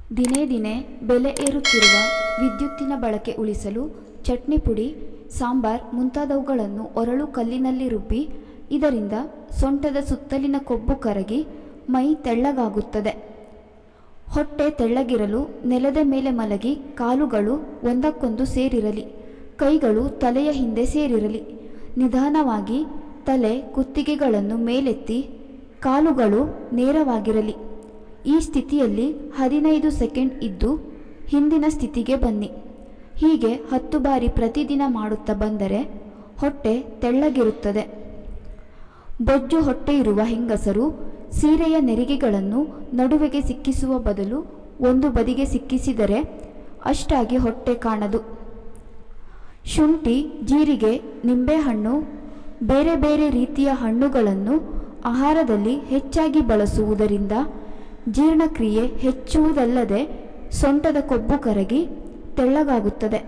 ದಿನೇ ದಿನೇ ಬೆಲೆ ಏರುತ್ತಿರುವ ವಿದ್ಯುತ್ತಿನ ಬಳಕೆ ಉಳಿಸಲು ಚಟ್ನಿ ಪುಡಿ ಸಾಂಬಾರ್ ಮುಂತಾದವುಗಳನ್ನು ಒರಳು ಕಲ್ಲಿನಲ್ಲಿ ರುಬ್ಬಿ ಇದರಿಂದ ಸೊಂಟದ ಸುತ್ತಲಿನ ಕೊಬ್ಬು ಕರಗಿ ಮೈ ತೆಳ್ಳಗಾಗುತ್ತದೆ ಹೊಟ್ಟೆ ತೆಳ್ಳಗಿರಲು ನೆಲದ ಮೇಲೆ ಮಲಗಿ ಕಾಲುಗಳು ಒಂದಕ್ಕೊಂದು ಸೇರಿರಲಿ ಕೈಗಳು ತಲೆಯ ಹಿಂದೆ ಸೇರಿರಲಿ ನಿಧಾನವಾಗಿ ತಲೆ ಕುತ್ತಿಗೆಗಳನ್ನು ಮೇಲೆತ್ತಿ ಕಾಲುಗಳು ನೇರವಾಗಿರಲಿ ಈ ಸ್ಥಿತಿಯಲ್ಲಿ ಹದಿನೈದು ಸೆಕೆಂಡ್ ಇದ್ದು ಹಿಂದಿನ ಸ್ಥಿತಿಗೆ ಬನ್ನಿ ಹೀಗೆ ಹತ್ತು ಬಾರಿ ಪ್ರತಿದಿನ ಮಾಡುತ್ತಾ ಬಂದರೆ ಹೊಟ್ಟೆ ತೆಳ್ಳಗಿರುತ್ತದೆ ಬೊಜ್ಜು ಹೊಟ್ಟೆ ಇರುವ ಹೆಂಗಸರು ಸೀರೆಯ ನೆರಿಗೆಗಳನ್ನು ನಡುವೆಗೆ ಸಿಕ್ಕಿಸುವ ಬದಲು ಒಂದು ಬದಿಗೆ ಸಿಕ್ಕಿಸಿದರೆ ಅಷ್ಟಾಗಿ ಹೊಟ್ಟೆ ಕಾಣದು ಶುಂಠಿ ಜೀರಿಗೆ ನಿಂಬೆಹಣ್ಣು ಬೇರೆ ಬೇರೆ ರೀತಿಯ ಹಣ್ಣುಗಳನ್ನು ಆಹಾರದಲ್ಲಿ ಹೆಚ್ಚಾಗಿ ಬಳಸುವುದರಿಂದ ಜೀರ್ಣಕ್ರಿಯೆ ಹೆಚ್ಚುವುದಲ್ಲದೆ ಸೊಂಟದ ಕೊಬ್ಬು ಕರಗಿ ತೆಳ್ಳಗಾಗುತ್ತದೆ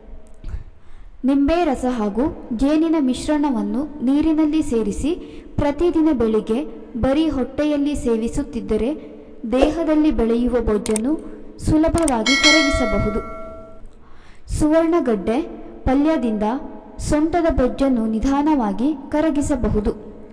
ನಿಂಬೆ ರಸ ಹಾಗೂ ಜೇನಿನ ಮಿಶ್ರಣವನ್ನು ನೀರಿನಲ್ಲಿ ಸೇರಿಸಿ ಪ್ರತಿದಿನ ಬೆಳಿಗ್ಗೆ ಬರೀ ಹೊಟ್ಟೆಯಲ್ಲಿ ಸೇವಿಸುತ್ತಿದ್ದರೆ ದೇಹದಲ್ಲಿ ಬೆಳೆಯುವ ಬೊಜ್ಜನ್ನು ಸುಲಭವಾಗಿ ಕರಗಿಸಬಹುದು ಸುವರ್ಣಗಡ್ಡೆ ಪಲ್ಯದಿಂದ ಸೊಂಟದ ಬೊಜ್ಜನ್ನು ನಿಧಾನವಾಗಿ ಕರಗಿಸಬಹುದು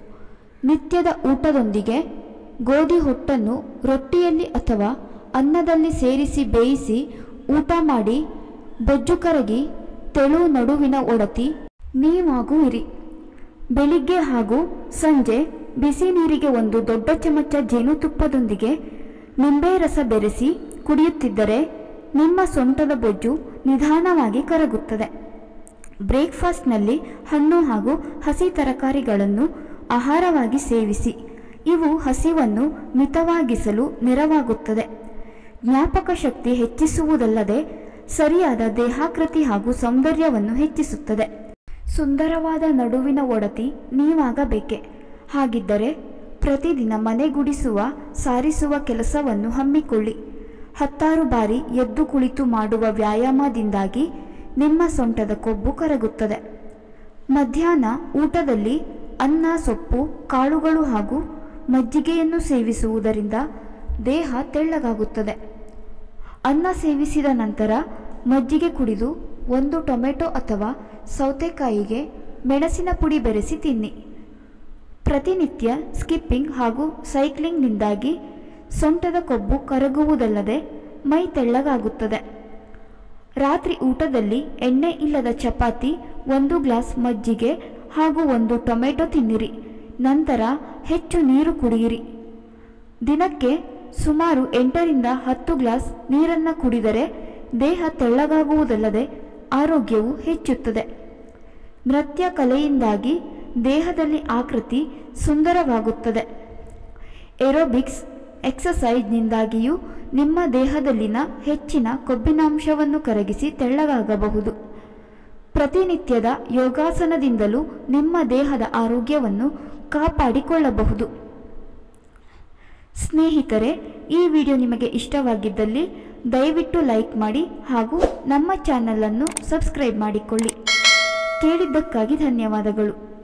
ನಿತ್ಯದ ಊಟದೊಂದಿಗೆ ಗೋಧಿ ಹೊಟ್ಟನ್ನು ರೊಟ್ಟಿಯಲ್ಲಿ ಅಥವಾ ಅನ್ನದಲ್ಲಿ ಸೇರಿಸಿ ಬೇಯಿಸಿ ಊಟ ಮಾಡಿ ಬೊಜ್ಜು ಕರಗಿ ತೆಳು ನಡುವಿನ ಒಡತಿ ನೀವಾಗುವಿರಿ ಬೆಳಿಗ್ಗೆ ಹಾಗೂ ಸಂಜೆ ಬಿಸಿ ನೀರಿಗೆ ಒಂದು ದೊಡ್ಡ ಚಮಚ ಜೇನುತುಪ್ಪದೊಂದಿಗೆ ನಿಂಬೆ ರಸ ಬೆರೆಸಿ ಕುಡಿಯುತ್ತಿದ್ದರೆ ನಿಮ್ಮ ಸೊಂಟದ ಬೊಜ್ಜು ನಿಧಾನವಾಗಿ ಕರಗುತ್ತದೆ ಬ್ರೇಕ್ಫಾಸ್ಟ್ನಲ್ಲಿ ಹಣ್ಣು ಹಾಗೂ ಹಸಿ ತರಕಾರಿಗಳನ್ನು ಆಹಾರವಾಗಿ ಸೇವಿಸಿ ಇವು ಹಸಿವನ್ನು ಮಿತವಾಗಿಸಲು ನೆರವಾಗುತ್ತದೆ ಜ್ಞಾಪಕ ಶಕ್ತಿ ಹೆಚ್ಚಿಸುವುದಲ್ಲದೆ ಸರಿಯಾದ ದೇಹಾಕೃತಿ ಹಾಗೂ ಸೌಂದರ್ಯವನ್ನು ಹೆಚ್ಚಿಸುತ್ತದೆ ಸುಂದರವಾದ ನಡುವಿನ ಒಡತಿ ನೀವಾಗಬೇಕೆ ಹಾಗಿದ್ದರೆ ಪ್ರತಿದಿನ ಮನೆಗುಡಿಸುವ ಸಾರಿಸುವ ಕೆಲಸವನ್ನು ಹಮ್ಮಿಕೊಳ್ಳಿ ಹತ್ತಾರು ಬಾರಿ ಎದ್ದು ಕುಳಿತು ಮಾಡುವ ವ್ಯಾಯಾಮದಿಂದಾಗಿ ನಿಮ್ಮ ಸೊಂಟದ ಕೊಬ್ಬು ಕರಗುತ್ತದೆ ಮಧ್ಯಾಹ್ನ ಊಟದಲ್ಲಿ ಅನ್ನ ಸೊಪ್ಪು ಕಾಳುಗಳು ಹಾಗೂ ಮಜ್ಜಿಗೆಯನ್ನು ಸೇವಿಸುವುದರಿಂದ ದೇಹ ತೆಳ್ಳಗಾಗುತ್ತದೆ ಅನ್ನ ಸೇವಿಸಿದ ನಂತರ ಮಜ್ಜಿಗೆ ಕುಡಿದು ಒಂದು ಟೊಮೆಟೊ ಅಥವಾ ಸೌತೆಕಾಯಿಗೆ ಮೆಣಸಿನ ಪುಡಿ ಬೆರೆಸಿ ತಿನ್ನಿ ಪ್ರತಿನಿತ್ಯ ಸ್ಕಿಪ್ಪಿಂಗ್ ಹಾಗೂ ಸೈಕ್ಲಿಂಗ್ನಿಂದಾಗಿ ಸೊಂಟದ ಕೊಬ್ಬು ಕರಗುವುದಲ್ಲದೆ ಮೈ ತೆಳ್ಳಗಾಗುತ್ತದೆ ರಾತ್ರಿ ಊಟದಲ್ಲಿ ಎಣ್ಣೆ ಇಲ್ಲದ ಚಪಾತಿ ಒಂದು ಗ್ಲಾಸ್ ಮಜ್ಜಿಗೆ ಹಾಗೂ ಒಂದು ಟೊಮೆಟೊ ತಿನ್ನಿರಿ ನಂತರ ಹೆಚ್ಚು ನೀರು ಕುಡಿಯಿರಿ ದಿನಕ್ಕೆ ಸುಮಾರು ಎಂಟರಿಂದ ಹತ್ತು ಗ್ಲಾಸ್ ನೀರನ್ನು ಕುಡಿದರೆ ದೇಹ ತೆಳ್ಳಗಾಗುವುದಲ್ಲದೆ ಆರೋಗ್ಯವು ಹೆಚ್ಚುತ್ತದೆ ನೃತ್ಯ ಕಲೆಯಿಂದಾಗಿ ದೇಹದಲ್ಲಿ ಆಕೃತಿ ಸುಂದರವಾಗುತ್ತದೆ ಏರೋಬಿಕ್ಸ್ ಎಕ್ಸಸೈಜ್ನಿಂದಾಗಿಯೂ ನಿಮ್ಮ ದೇಹದಲ್ಲಿನ ಹೆಚ್ಚಿನ ಕೊಬ್ಬಿನಾಂಶವನ್ನು ಕರಗಿಸಿ ತೆಳ್ಳಗಾಗಬಹುದು ಪ್ರತಿನಿತ್ಯದ ಯೋಗಾಸನದಿಂದಲೂ ನಿಮ್ಮ ದೇಹದ ಆರೋಗ್ಯವನ್ನು ಕಾಪಾಡಿಕೊಳ್ಳಬಹುದು ಸ್ನೇಹಿತರೆ ಈ ವಿಡಿಯೋ ನಿಮಗೆ ಇಷ್ಟವಾಗಿದ್ದಲ್ಲಿ ದಯವಿಟ್ಟು ಲೈಕ್ ಮಾಡಿ ಹಾಗೂ ನಮ್ಮ ಚಾನಲನ್ನು ಸಬ್ಸ್ಕ್ರೈಬ್ ಮಾಡಿಕೊಳ್ಳಿ ಕೇಳಿದ್ದಕ್ಕಾಗಿ ಧನ್ಯವಾದಗಳು